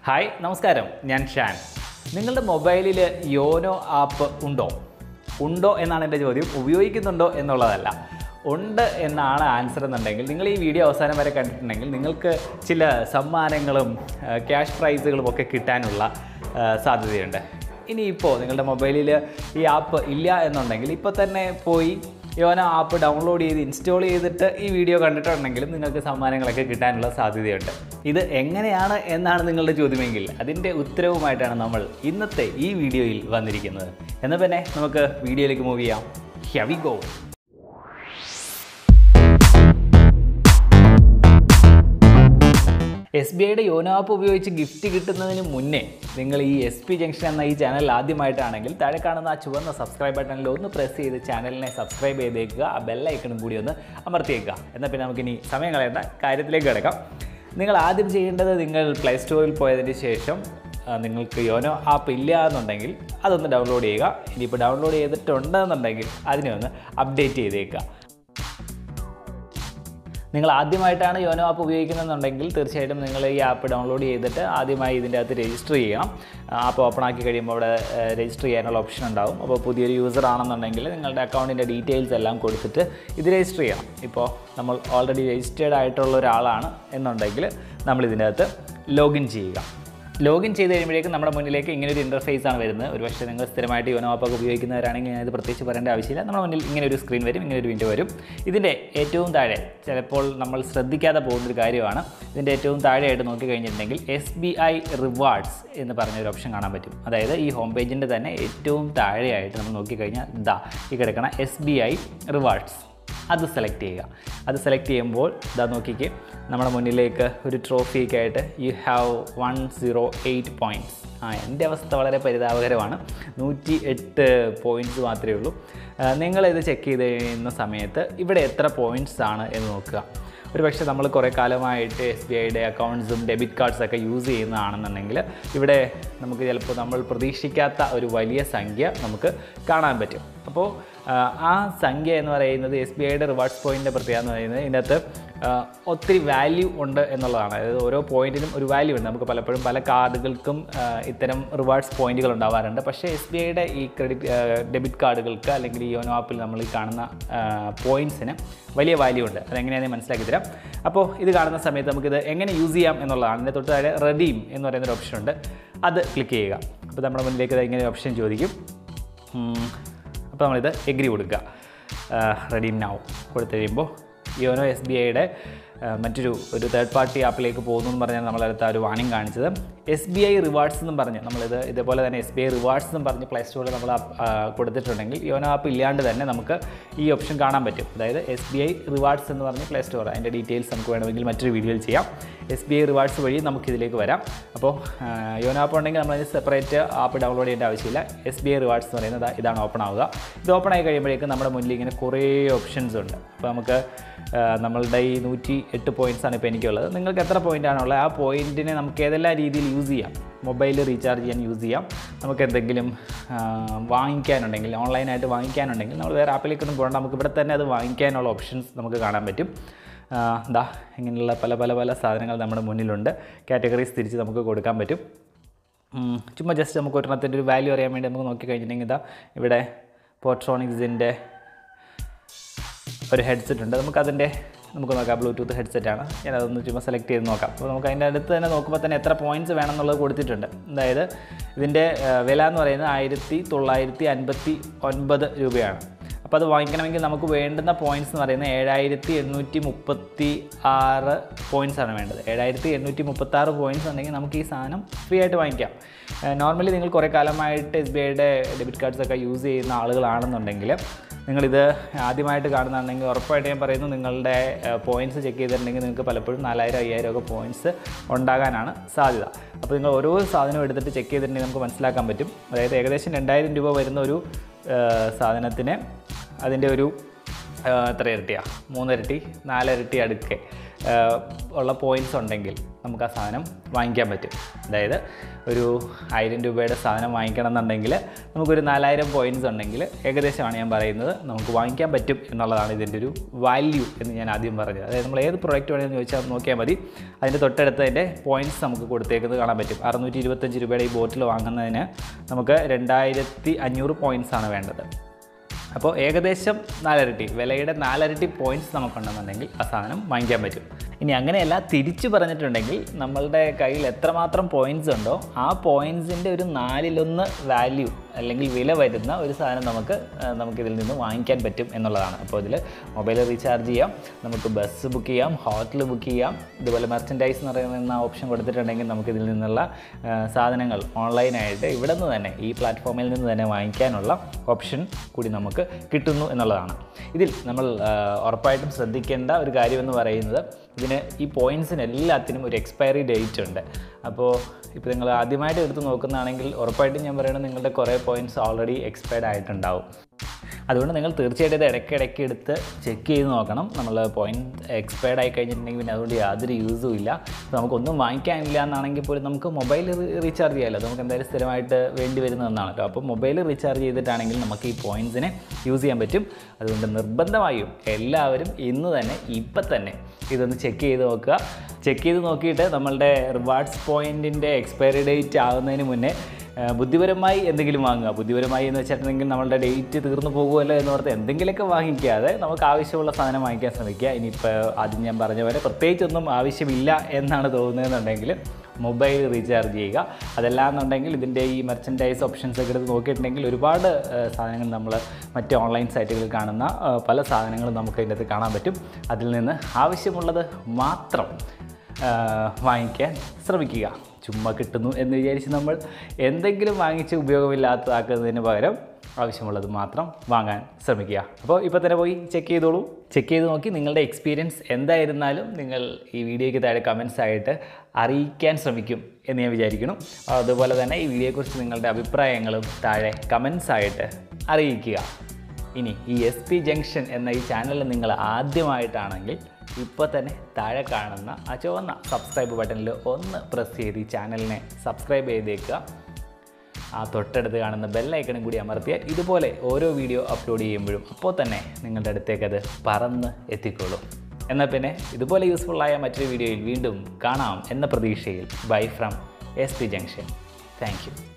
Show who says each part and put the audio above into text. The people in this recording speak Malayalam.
Speaker 1: ഹായ് നമസ്കാരം ഞാൻ ഷാൻ നിങ്ങളുടെ മൊബൈലിൽ യോനോ ആപ്പ് ഉണ്ടോ ഉണ്ടോ എന്നാണ് എൻ്റെ ചോദ്യം ഉപയോഗിക്കുന്നുണ്ടോ എന്നുള്ളതല്ല ഉണ്ട് എന്നാണ് ആൻസർ എന്നുണ്ടെങ്കിൽ നിങ്ങൾ ഈ വീഡിയോ അവസാനം വരെ കണ്ടിട്ടുണ്ടെങ്കിൽ നിങ്ങൾക്ക് ചില സമ്മാനങ്ങളും ക്യാഷ് പ്രൈസുകളും ഒക്കെ കിട്ടാനുള്ള ആ, സാധ്യതയുണ്ട് ഇനിയിപ്പോൾ നിങ്ങളുടെ മൊബൈലിൽ ഈ ആപ്പ് ഇല്ല എന്നുണ്ടെങ്കിൽ ഇപ്പോൾ തന്നെ പോയി യോന ആപ്പ് ഡൗൺലോഡ് ചെയ്ത് ഇൻസ്റ്റാൾ ചെയ്തിട്ട് ഈ വീഡിയോ കണ്ടിട്ടുണ്ടെങ്കിലും നിങ്ങൾക്ക് സമ്മാനങ്ങളൊക്കെ കിട്ടാനുള്ള സാധ്യതയുണ്ട് ഇത് എങ്ങനെയാണ് എന്നാണ് നിങ്ങളുടെ ചോദ്യമെങ്കിൽ അതിൻ്റെ ഉത്തരവുമായിട്ടാണ് നമ്മൾ ഇന്നത്തെ ഈ വീഡിയോയിൽ വന്നിരിക്കുന്നത് എന്നാൽ പിന്നെ നമുക്ക് വീഡിയോയിലേക്ക് മൂവ് ചെയ്യാം ഹെവി ഗോ എസ് ബി ഐയുടെ യോനോ ആപ്പ് ഉപയോഗിച്ച് ഗിഫ്റ്റ് കിട്ടുന്നതിന് മുന്നേ നിങ്ങൾ ഈ എസ് പി ജംഗ്ഷൻ എന്ന ഈ ചാനൽ ആദ്യമായിട്ടാണെങ്കിൽ താഴെ കാണുന്ന ആ ചുവന്ന സബ്സ്ക്രൈബ് ബട്ടണിൽ ഒന്ന് പ്രസ് ചെയ്ത് ചാനലിനെ സബ്സ്ക്രൈബ് ചെയ്തേക്കുക ആ ബെല്ലൈക്കണും കൂടി ഒന്ന് അമർത്തിയേക്കുക എന്നാൽ പിന്നെ നമുക്കിനി സമയം കളയേണ്ട കാര്യത്തിലേക്ക് കിടക്കാം നിങ്ങൾ ആദ്യം ചെയ്യേണ്ടത് നിങ്ങൾ പ്ലേ സ്റ്റോറിൽ പോയതിന് ശേഷം ആ, നിങ്ങൾക്ക് യോനോ ആപ്പ് ഇല്ല എന്നുണ്ടെങ്കിൽ അതൊന്ന് ഡൗൺലോഡ് ചെയ്യുക ഇനിയിപ്പോൾ ഡൗൺലോഡ് ചെയ്തിട്ടുണ്ടെന്നുണ്ടെങ്കിൽ അതിനെ ഒന്ന് അപ്ഡേറ്റ് ചെയ്തേക്കുക നിങ്ങൾ ആദ്യമായിട്ടാണ് യോനോ ആപ്പ് ഉപയോഗിക്കുന്നതെന്നുണ്ടെങ്കിൽ തീർച്ചയായിട്ടും നിങ്ങൾ ഈ ആപ്പ് ഡൗൺലോഡ് ചെയ്തിട്ട് ആദ്യമായി ഇതിൻ്റെ അകത്ത് രജിസ്റ്റർ ചെയ്യണം ആപ്പ് ഓപ്പൺ ആക്കി കഴിയുമ്പോൾ അവിടെ രജിസ്റ്റർ ചെയ്യാനുള്ള ഓപ്ഷൻ ഉണ്ടാവും അപ്പോൾ പുതിയൊരു യൂസർ ആണെന്നുണ്ടെങ്കിൽ നിങ്ങളുടെ അക്കൗണ്ടിൻ്റെ ഡീറ്റെയിൽസ് എല്ലാം കൊടുത്തിട്ട് ഇത് രജിസ്റ്റർ ചെയ്യണം ഇപ്പോൾ നമ്മൾ ഓൾറെഡി രജിസ്റ്റേർഡ് ആയിട്ടുള്ള ഒരാളാണ് എന്നുണ്ടെങ്കിൽ നമ്മൾ ഇതിൻ്റെ അകത്ത് ലോഗിൻ ചെയ്യുക ലോഗിൻ ചെയ്ത് കഴിയുമ്പോഴേക്കും നമ്മുടെ മുന്നിലേക്ക് ഇങ്ങനെ ഒരു ഇൻ്റർഫേസ് ആണ് വരുന്നത് ഒരു പക്ഷേ നിങ്ങൾ സ്ഥിരമായിട്ട് യോനോ ആപ്പൊക്കെ ഉപയോഗിക്കുന്നവരാണെങ്കിൽ ഞാനിത് പ്രത്യേകിച്ച് പറയേണ്ട ആവശ്യമില്ല നമ്മുടെ മുന്നിൽ ഇങ്ങനെ ഒരു സ്ക്രീൻ വരും ഇങ്ങനെ ഒരു വിൻഡോ വരും ഇതിൻ്റെ ഏറ്റവും താഴെ ചിലപ്പോൾ നമ്മൾ ശ്രദ്ധിക്കാതെ പോകുന്നൊരു കാര്യമാണ് ഇതിൻ്റെ ഏറ്റവും താഴെയായിട്ട് നോക്കിക്കഴിഞ്ഞിട്ടുണ്ടെങ്കിൽ എസ് ബി ഐ റിവാർഡ്സ് എന്ന് പറഞ്ഞൊരു ഓപ്ഷൻ കാണാൻ പറ്റും അതായത് ഈ ഹോം പേജിൻ്റെ തന്നെ ഏറ്റവും താഴെയായിട്ട് നമ്മൾ നോക്കിക്കഴിഞ്ഞാൽ ഇതാ ഈ കിടക്കണ എസ് ബി ഐ റിവാർഡ്സ് അത് സെലക്ട് ചെയ്യുക അത് സെലക്ട് ചെയ്യുമ്പോൾ ഇതാ നോക്കിക്ക് നമ്മുടെ മുന്നിലേക്ക് ഒരു ട്രോഫിയൊക്കെ ആയിട്ട് you have one zero eight points ആ എൻ്റെ അവസ്ഥ വളരെ പരിതാപകരമാണ് നൂറ്റി എട്ട് പോയിൻറ്റ്സ് മാത്രമേ ഉള്ളൂ ആ, നിങ്ങളിത് ചെക്ക് ചെയ്ത് കഴിയുന്ന സമയത്ത് ഇവിടെ എത്ര പോയിൻറ്റ്സ് ആണ് എന്ന് നോക്കുക ഒരു പക്ഷേ നമ്മൾ കുറേ കാലമായിട്ട് എസ് ബി ഐയുടെ അക്കൗണ്ട്സും ഡെബിറ്റ് കാർഡ്സൊക്കെ യൂസ് ചെയ്യുന്നതാണെന്നുണ്ടെങ്കിൽ ഇവിടെ നമുക്ക് ചിലപ്പോൾ നമ്മൾ പ്രതീക്ഷിക്കാത്ത ഒരു വലിയ സംഖ്യ നമുക്ക് കാണാൻ പറ്റും അപ്പോൾ ആ, ആ സംഖ്യ എന്ന് പറയുന്നത് എസ് ബി ഐയുടെ റിവാർഡ്സ് പോയിൻ്റിൻ്റെ പ്രത്യേകത എന്ന് പറയുന്നത് ഇതിനകത്ത് ആ, ഒത്തിരി വാല്യൂ ഉണ്ട് എന്നുള്ളതാണ് അതായത് ഓരോ പോയിന്റിനും ഒരു വാല്യൂ ഉണ്ട് നമുക്ക് പലപ്പോഴും പല കാർഡുകൾക്കും ആ, ഇത്തരം റിവാർഡ്സ് പോയിന്റുകൾ ഉണ്ടാവാറുണ്ട് പക്ഷേ എസ് ബി ഐയുടെ ഈ ക്രെഡിറ്റ് ഡെബിറ്റ് കാർഡുകൾക്ക് അല്ലെങ്കിൽ ഈ യോനോ ആപ്പിൽ നമ്മൾ ഈ കാണുന്ന പോയിന്റ്സിന് വലിയ വാല്യൂ ഉണ്ട് അതെങ്ങനെയാണെന്ന് മനസ്സിലാക്കി തരാം അപ്പോൾ ഇത് കാണുന്ന സമയത്ത് നമുക്കിത് എങ്ങനെ യൂസ് ചെയ്യാം എന്നുള്ളതാണ് ഇതിൻ്റെ തൊട്ട് താഴെ റെഡീം എന്ന് പറയുന്നൊരു ഓപ്ഷൻ ഉണ്ട് അത് ക്ലിക്ക് ചെയ്യുക അപ്പോൾ നമ്മുടെ മുന്നിലേക്ക് ഇത് ഇങ്ങനെ ഒരു ഓപ്ഷൻ ചോദിക്കും അപ്പോൾ നമ്മളിത് എഗ്രി കൊടുക്കുക റെഡീം നാവ് കൊടുത്തു കഴിയുമ്പോൾ യോനോ എസ് ബി ഐയുടെ മറ്റൊരു ഒരു തേർഡ് പാർട്ടി ആപ്പിലേക്ക് പോകുന്നു എന്ന് പറഞ്ഞാൽ നമ്മളടുത്ത് ആ ഒരു വാണിംഗ് കാണിച്ചത് എസ് ബി ഐ റിവാർഡ്സ് എന്നും പറഞ്ഞ് നമ്മളിത് ഇതേപോലെ തന്നെ എസ് ബി ഐ റിവാർഡ്സ് എന്നും പറഞ്ഞ് പ്ലേ സ്റ്റോറിൽ നമ്മൾ ആ, കൊടുത്തിട്ടുണ്ടെങ്കിൽ യോനോ ആപ്പ് ഇല്ലാണ്ട് തന്നെ നമുക്ക് ഈ ഓപ്ഷൻ കാണാൻ പറ്റും അതായത് എസ് ബി ഐ റിവാർഡ്സ് എന്ന് പറഞ്ഞ് പ്ലേ സ്റ്റോർ അതിൻ്റെ ഡീറ്റെയിൽസ് നമുക്ക് വേണമെങ്കിൽ മറ്റൊരു വീഡിയോയിൽ ചെയ്യാം എസ് ബി ഐ റിവാർഡ്സ് വഴി നമുക്ക് ഇതിലേക്ക് വരാം അപ്പോൾ ആ, യോനോ ആപ്പ് ഉണ്ടെങ്കിൽ നമ്മളതിന് സെപ്പറേറ്റ് ആപ്പ് ഡൗൺലോഡ് ചെയ്യേണ്ട ആവശ്യമില്ല എസ് ബി ഐ റിവാർഡ്സ് എന്ന് പറയുന്നത് ഇതാണ് ഓപ്പൺ ആവുക ഇത് ഓപ്പൺ ആയി കഴിയുമ്പോഴേക്കും നമ്മുടെ മുന്നിൽ ഇങ്ങനെ കുറേ ഓപ്ഷൻസ് ഉണ്ട് അപ്പോൾ നമുക്ക് ആ, നമ്മളുടെ ഈ നൂറ്റി എട്ട് പോയിൻറ്റ്സ് ആണ് ഇപ്പോൾ എനിക്കുള്ളത് നിങ്ങൾക്ക് എത്ര പോയിൻ്റ് ആണുള്ളത് ആ പോയിൻറ്റിനെ നമുക്ക് ഏതെല്ലാം രീതിയിൽ യൂസ് ചെയ്യാം മൊബൈൽ റീചാർജ് ചെയ്യാൻ യൂസ് ചെയ്യാം നമുക്ക് എന്തെങ്കിലും ആ, വാങ്ങിക്കാനുണ്ടെങ്കിൽ ഓൺലൈനായിട്ട് വാങ്ങിക്കാനുണ്ടെങ്കിൽ നമ്മൾ വേറെ ആപ്പിലേക്കൊന്നും പോകണ്ട നമുക്ക് ഇവിടെ തന്നെ അത് വാങ്ങിക്കാനുള്ള ഓപ്ഷൻസ് നമുക്ക് കാണാൻ പറ്റും ആ, ദാ ഇങ്ങനെയുള്ള പല പല പല സാധനങ്ങൾ നമ്മുടെ മുന്നിലുണ്ട് കാറ്റഗറീസ് തിരിച്ച് നമുക്ക് കൊടുക്കാൻ പറ്റും ഉം, ചുമ്മാ ജസ്റ്റ് നമുക്ക് ഒരെണ്ണത്തിൻ്റെ ഒരു വാല്യൂ അറിയാൻ വേണ്ടി നമുക്ക് നോക്കിക്കഴിഞ്ഞിട്ടുണ്ടെങ്കിൽ ഇതാ ഇവിടെ പോട്രോണിക്സിൻ്റെ ഒരു ഹെഡ്സെറ്റ് ഉണ്ട് നമുക്കതിൻ്റെ നമുക്ക് നോക്കാം ബ്ലൂടൂത്ത് ഹെഡ്സെറ്റാണ് ഞാൻ അതൊന്ന് ചുമ്മാ സെലക്ട് ചെയ്ത് നോക്കാം അപ്പോൾ നമുക്ക് അതിൻ്റെ അടുത്ത് തന്നെ നോക്കുമ്പോൾ തന്നെ എത്ര പോയിൻറ്റ്സ് വേണം എന്നുള്ളത് കൊടുത്തിട്ടുണ്ട് അതായത് ഇതിൻ്റെ ആ, വില എന്ന് പറയുന്നത് ആയിരത്തി തൊള്ളായിരത്തി അൻപത്തി ഒൻപത് രൂപയാണ് അപ്പോൾ അത് വാങ്ങിക്കണമെങ്കിൽ നമുക്ക് വേണ്ടുന്ന പോയിൻറ്റ്സ് എന്ന് പറയുന്നത് ഏഴായിരത്തി എണ്ണൂറ്റി മുപ്പത്തി ആറ് പോയിൻറ്റ്സ് ആണ് വേണ്ടത് ഏഴായിരത്തി എണ്ണൂറ്റി മുപ്പത്തി ആറ് പോയിൻറ്റ്സ് ഉണ്ടെങ്കിൽ നമുക്ക് ഈ സാധനം ഫ്രീ ആയിട്ട് വാങ്ങിക്കാം നോർമലി നിങ്ങൾ കുറേ കാലമായിട്ട് എസ് ബി ഐയുടെ ഡെബിറ്റ് കാർഡ്സ് ഒക്കെ യൂസ് ചെയ്യുന്ന ആളുകളാണെന്നുണ്ടെങ്കിൽ നിങ്ങളിത് ആദ്യമായിട്ട് കാണുന്നുണ്ടെങ്കിൽ ഉറപ്പായിട്ട് ഞാൻ പറയുന്നു നിങ്ങളുടെ പോയിൻറ്റ്സ് ചെക്ക് ചെയ്തിട്ടുണ്ടെങ്കിൽ നിങ്ങൾക്ക് പലപ്പോഴും നാലായിരം അയ്യായിരം ഒക്കെ പോയിൻറ്റ്സ് ഉണ്ടാകാനാണ് സാധ്യത അപ്പോൾ നിങ്ങൾ ഓരോ സാധനവും എടുത്തിട്ട് ചെക്ക് ചെയ്തിട്ടുണ്ടെങ്കിൽ നമുക്ക് മനസ്സിലാക്കാൻ പറ്റും അതായത് ഏകദേശം രണ്ടായിരം രൂപ വരുന്ന ഒരു ആ, സാധനത്തിന് അതിൻ്റെ ഒരു ആ, എത്ര ഇരട്ടിയാണ് മൂന്നിരട്ടി നാലിരട്ടി അടുക്കെ ഉള്ള പോയിൻറ്റ്സ് ഉണ്ടെങ്കിൽ നമുക്ക് ആ സാധനം വാങ്ങിക്കാൻ പറ്റും അതായത് ഒരു ആയിരം രൂപയുടെ സാധനം വാങ്ങിക്കണം എന്നുണ്ടെങ്കിൽ നമുക്കൊരു നാലായിരം പോയിൻറ്റ്സ് ഉണ്ടെങ്കിൽ ഏകദേശമാണ് ഞാൻ പറയുന്നത് നമുക്ക് വാങ്ങിക്കാൻ പറ്റും എന്നുള്ളതാണ് ഇതിൻ്റെ ഒരു വാല്യൂ എന്ന് ഞാൻ ആദ്യം പറഞ്ഞത് അതായത് നമ്മൾ ഏത് പ്രൊഡക്റ്റ് വേണമെന്ന് ചോദിച്ചാൽ നോക്കിയാൽ മതി അതിൻ്റെ തൊട്ടടുത്ത് അതിൻ്റെ പോയിൻറ്റ്സ് നമുക്ക് കൊടുത്തേക്കുന്നത് കാണാൻ പറ്റും അറുന്നൂറ്റി ഇരുപത്തഞ്ച് രൂപയുടെ ഈ ബോട്ടിൽ വാങ്ങുന്നതിന് നമുക്ക് രണ്ടായിരത്തി അഞ്ഞൂറ് പോയിൻറ്റ്സ് ആണ് വേണ്ടത് അപ്പോൾ ഏകദേശം നാലരട്ടി വിലയുടെ നാലരട്ടി പോയിൻറ്റ്സ് നമുക്കുണ്ടെന്നുണ്ടെങ്കിൽ ആ സാധനം വാങ്ങിക്കാൻ പറ്റും ഇനി അങ്ങനെയല്ല തിരിച്ചു പറഞ്ഞിട്ടുണ്ടെങ്കിൽ നമ്മളുടെ കയ്യിൽ എത്രമാത്രം പോയിൻറ്റ്സ് ഉണ്ടോ ആ പോയിൻറ്റ്സിൻ്റെ ഒരു നാലിലൊന്ന് വാല്യൂ അല്ലെങ്കിൽ വില വരുന്ന ഒരു സാധനം നമുക്ക് ആ, നമുക്കിതിൽ നിന്ന് വാങ്ങിക്കാൻ പറ്റും എന്നുള്ളതാണ് അപ്പോൾ ഇതിൽ മൊബൈൽ റീചാർജ് ചെയ്യാം നമുക്ക് ബസ് ബുക്ക് ചെയ്യാം ഹോട്ടൽ ബുക്ക് ചെയ്യാം ഇതുപോലെ മെർച്ചൻഡൈസ് എന്ന് പറയുന്ന ഓപ്ഷൻ കൊടുത്തിട്ടുണ്ടെങ്കിൽ നമുക്ക് ഇതിൽ നിന്നുള്ള ആ, സാധനങ്ങൾ ഓൺലൈനായിട്ട് ഇവിടെ നിന്ന് തന്നെ ഈ പ്ലാറ്റ്ഫോമിൽ നിന്ന് തന്നെ വാങ്ങിക്കാനുള്ള ഓപ്ഷൻ കൂടി നമുക്ക് കിട്ടുന്നു എന്നുള്ളതാണ് ഇതിൽ നമ്മൾ ആ, ഉറപ്പായിട്ടും ശ്രദ്ധിക്കേണ്ട ഒരു കാര്യമെന്ന് പറയുന്നത് ഇതിന് ഈ പോയിൻറ്റ്സിന് എല്ലാത്തിനും ഒരു എക്സ്പയറി ഡേറ്റ് ഉണ്ട് അപ്പോൾ ഇപ്പോൾ നിങ്ങൾ ആദ്യമായിട്ട് എടുത്ത് നോക്കുന്നതാണെങ്കിൽ ഉറപ്പായിട്ടും ഞാൻ പറയുന്നത് നിങ്ങളുടെ കുറേ പോയിൻറ്റ്സ് ഓൾറെഡി എക്സ്പയർഡ് ആയിട്ടുണ്ടാവും അതുകൊണ്ട് നിങ്ങൾ തീർച്ചയായിട്ടും ഇത് ഇടയ്ക്കിടയ്ക്ക് എടുത്ത് ചെക്ക് ചെയ്ത് നോക്കണം നമ്മൾ പോയിന്റ് എക്സ്പയർഡ് ആയി കഴിഞ്ഞിട്ടുണ്ടെങ്കിൽ പിന്നെ അതുകൊണ്ട് യാതൊരു യൂസും ഇല്ല ഇപ്പോൾ നമുക്കൊന്നും വാങ്ങിക്കാനില്ല എന്നാണെങ്കിൽ പോലും നമുക്ക് മൊബൈൽ റീചാർജ് ചെയ്യാമല്ലോ നമുക്ക് എന്തായാലും സ്ഥിരമായിട്ട് വേണ്ടി വരുന്ന ഒന്നാണല്ലോ അപ്പോൾ മൊബൈൽ റീചാർജ് ചെയ്തിട്ടാണെങ്കിൽ നമുക്ക് ഈ പോയിൻറ്റ്സിനെ യൂസ് ചെയ്യാൻ പറ്റും അതുകൊണ്ട് നിർബന്ധമായും എല്ലാവരും ഇന്ന് തന്നെ ഇപ്പം തന്നെ ഇതൊന്ന് ചെക്ക് ചെയ്ത് നോക്കുക ചെക്ക് ചെയ്ത് നോക്കിയിട്ട് നമ്മളുടെ റിവാർഡ്സ് പോയിൻറ്റിൻ്റെ എക്സ്പയറി ഡേറ്റ് ആകുന്നതിന് മുന്നേ ആ, ബുദ്ധിപരമായി എന്തെങ്കിലും വാങ്ങുക ബുദ്ധിപരമായി എന്ന് വെച്ചിട്ടുണ്ടെങ്കിൽ നമ്മളുടെ ഡേറ്റ് തീർന്നു പോകുമല്ലോ എന്ന് ഓർത്ത് എന്തെങ്കിലുമൊക്കെ വാങ്ങിക്കാതെ നമുക്ക് ആവശ്യമുള്ള സാധനം വാങ്ങിക്കാൻ ശ്രമിക്കുക ഇനിയിപ്പോൾ ആദ്യം ഞാൻ പറഞ്ഞ പോലെ പ്രത്യേകിച്ചൊന്നും ആവശ്യമില്ല എന്നാണ് തോന്നുന്നതെന്നുണ്ടെങ്കിൽ മൊബൈൽ റീചാർജ് ചെയ്യുക അതല്ലാന്നുണ്ടെങ്കിൽ ഇതിൻ്റെ ഈ മെർച്ചൻഡൈസ് ഓപ്ഷൻസ് ഒക്കെ എടുത്ത് നോക്കിയിട്ടുണ്ടെങ്കിൽ ഒരുപാട് ആ, സാധനങ്ങൾ നമ്മൾ മറ്റ് ഓൺലൈൻ സൈറ്റുകളിൽ കാണുന്ന ആ, പല സാധനങ്ങളും നമുക്ക് അതിൻ്റെ അകത്ത് കാണാൻ പറ്റും അതിൽ നിന്ന് ആവശ്യമുള്ളത് മാത്രം ആ, വാങ്ങിക്കാൻ ശ്രമിക്കുക ചുമ്മാ കിട്ടുന്നു എന്ന് വിചാരിച്ച് നമ്മൾ എന്തെങ്കിലും വാങ്ങിച്ച് ഉപയോഗമില്ലാത്തതാക്കുന്നതിന് പകരം ആവശ്യമുള്ളത് മാത്രം വാങ്ങാൻ ശ്രമിക്കുക അപ്പോൾ ഇപ്പോൾ തന്നെ പോയി ചെക്ക് ചെയ്തോളൂ ചെക്ക് ചെയ്ത് നോക്കി നിങ്ങളുടെ എക്സ്പീരിയൻസ് എന്തായിരുന്നാലും നിങ്ങൾ ഈ വീഡിയോയ്ക്ക് താഴെ കമൻസ് ആയിട്ട് അറിയിക്കാൻ ശ്രമിക്കും എന്ന് ഞാൻ വിചാരിക്കുന്നു അതുപോലെ തന്നെ ഈ വീഡിയോയെക്കുറിച്ച് നിങ്ങളുടെ അഭിപ്രായങ്ങളും താഴെ കമൻസ് ആയിട്ട് അറിയിക്കുക ഇനി ഈ എസ് പി ജംഗ്ഷൻ എന്ന ഈ ചാനൽ നിങ്ങൾ ആദ്യമായിട്ടാണെങ്കിൽ ഇപ്പോൾ തന്നെ താഴെ കാണുന്ന ആ ചുവന്ന സബ്സ്ക്രൈബ് ബട്ടണിൽ ഒന്ന് പ്രസ് ചെയ്ത് ഈ ചാനലിനെ സബ്സ്ക്രൈബ് ചെയ്തേക്കുക ആ തൊട്ടടുത്ത് കാണുന്ന ബെല്ലൈക്കണും കൂടി അമർത്തിയാൽ ഇതുപോലെ ഓരോ വീഡിയോ അപ്ലോഡ് ചെയ്യുമ്പോഴും അപ്പോൾ തന്നെ നിങ്ങളുടെ അടുത്തേക്ക് അത് പറന്ന് എത്തിക്കോളും എന്നാൽ പിന്നെ ഇതുപോലെ യൂസ്ഫുള്ളായ മറ്റൊരു വീഡിയോയിൽ വീണ്ടും കാണാം എന്ന പ്രതീക്ഷയിൽ bye from S P junction thank U